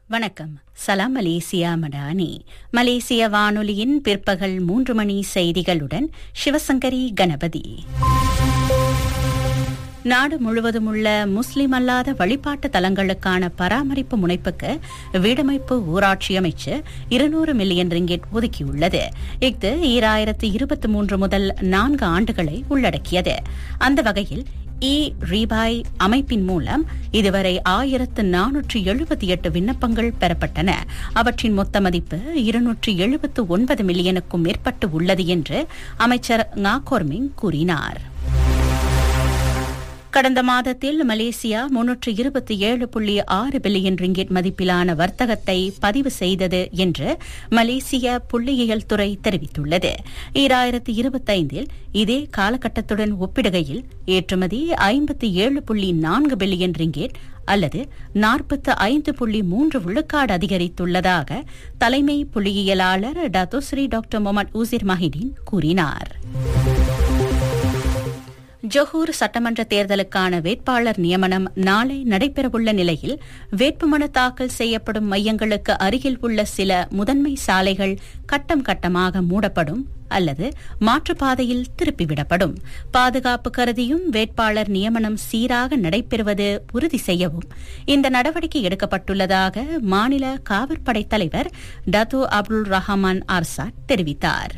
வணக்கம் சலாம் மலேசியா மடானி மலேசிய வானொலியின் பிற்பகல் மூன்று மணி செய்திகளுடன் சிவசங்கரி கணபதி நாடு முழுவதும் உள்ள முஸ்லிம் அல்லாத வழிபாட்டு தலங்களுக்கான பராமரிப்பு முனைப்புக்கு வீடமைப்பு ஊராட்சி அமைச்சு இருநூறு மில்லியன் ரிங்கெட் ஒதுக்கியுள்ளது இஃது ஈராயிரத்து இருபத்தி மூன்று முதல் நான்கு ஆண்டுகளை உள்ளடக்கியது அந்த வகையில் இ ரீபாய் அமைப்பின் மூலம் இதுவரை ஆயிரத்து நானூற்று எழுபத்தி எட்டு விண்ணப்பங்கள் பெறப்பட்டன அவற்றின் மொத்த மதிப்பு இருநூற்று எழுபத்து ஒன்பது மில்லியனுக்கும் மேற்பட்டு உள்ளது என்று அமைச்சர் ngakorming கூறினார் கடந்த மாதத்தில் மலேசியா முன்னூற்று இருபத்தி ஏழு புள்ளி ஆறு பில்லியன் ரிங்கிட் மதிப்பிலான வர்த்தகத்தை பதிவு செய்தது என்று மலேசிய புள்ளியியல் துறை தெரிவித்துள்ளது ஈராயிரத்தி இருபத்தைந்தில் இதே காலகட்டத்துடன் ஒப்பிடுகையில் ஏற்றுமதி ஐம்பத்தி ஏழு புள்ளி நான்கு பில்லியன் ரிங்கேட் அல்லது நாற்பத்து ஐந்து புள்ளி மூன்று விழுக்காடு அதிகரித்துள்ளதாக தலைமை புள்ளியியலாளர் Dato Sri doctor Mohamed Uzir Mahidin கூறினார் ஜொஹூர் சட்டமன்ற தேர்தலுக்கான வேட்பாளர் நியமனம் நாளை நடைபெறவுள்ள நிலையில் வேட்புமனு தாக்கல் செய்யப்படும் மையங்களுக்கு அருகில் உள்ள சில முதன்மை சாலைகள் கட்டம் கட்டமாக மூடப்படும் அல்லது மாற்றுப்பாதையில் திருப்பிவிடப்படும் பாதுகாப்பு கருதியும் வேட்பாளர் நியமனம் சீராக நடைபெறுவது உறுதி செய்யவும் இந்த நடவடிக்கை எடுக்கப்பட்டுள்ளதாக மாநில காவற்படை தலைவர் டத்தோ அப்துல் ரஹமான் ஆர்சாட் தெரிவித்தார்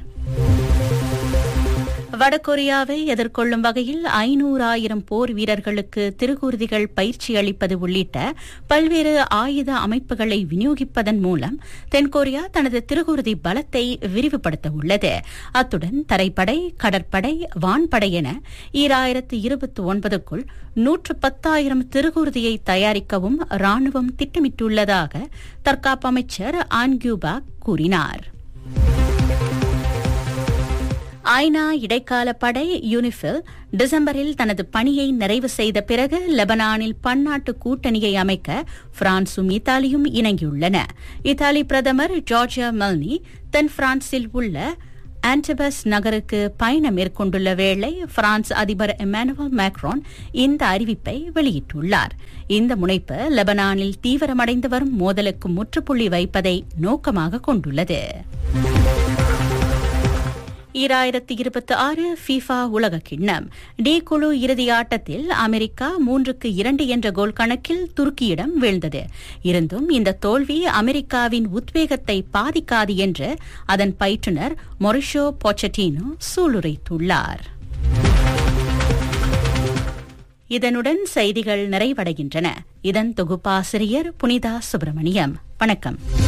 வடகொரியாவை எதிர்கொள்ளும் வகையில் ஐநூறாயிரம் போர் வீரர்களுக்கு திருகூர்திகள் பயிற்சி அளிப்பது உள்ளிட்ட பல்வேறு ஆயுத அமைப்புகளை விநியோகிப்பதன் மூலம் தென்கொரியா தனது திருகூர்தி பலத்தை விரிவுபடுத்த உள்ளது அத்துடன் தரைப்படை கடற்படை வான்படை என ஈராயிரத்து இருபத்தி ஒன்பதுக்குள் நூற்று பத்தாயிரம் திருகூர்தியை தயாரிக்கவும் ராணுவம் திட்டமிட்டுள்ளதாக தற்காப்பு அமைச்சர் ஆன்கியூபா கூறினார் ஐநா இடைக்கால படை யூனிஃபில் டிசம்பரில் தனது பணியை நிறைவு செய்த பிறகு லெபனானில் பன்னாட்டு கூட்டணியை அமைக்க பிரான்சும் இத்தாலியும் இணங்கியுள்ளன இத்தாலி பிரதமர் ஜார்ஜியா மெல்னி தென் பிரான்சில் உள்ள ஆன்டபஸ் நகருக்கு பயணம் மேற்கொண்டுள்ள வேளை பிரான்ஸ் அதிபர் எமானுவல் மேக்ரோன் இந்த அறிவிப்பை வெளியிட்டுள்ளார் இந்த முனைப்பு லெபனானில் தீவிரமடைந்து வரும் மோதலுக்கு முற்றுப்புள்ளி வைப்பதை நோக்கமாக கொண்டுள்ளது ஈராயிரத்தி இருபத்தி ஆறு ஃபீஃபா உலக கிண்ணம் டி குழு இறுதி ஆட்டத்தில் அமெரிக்கா மூன்றுக்கு இரண்டு என்ற கோல் கணக்கில் துருக்கியிடம் வீழ்ந்தது இருந்தும் இந்த தோல்வி அமெரிக்காவின் உத்வேகத்தை பாதிக்காது என்று அதன் பயிற்றுநர் மொரிஷோ பொச்சட்டினோ சூளுரைத்துள்ளார் இதனுடன் செய்திகள் நிறைவடைகின்றன இதன் தொகுப்பாசிரியர் புனிதா சுப்பிரமணியம் வணக்கம்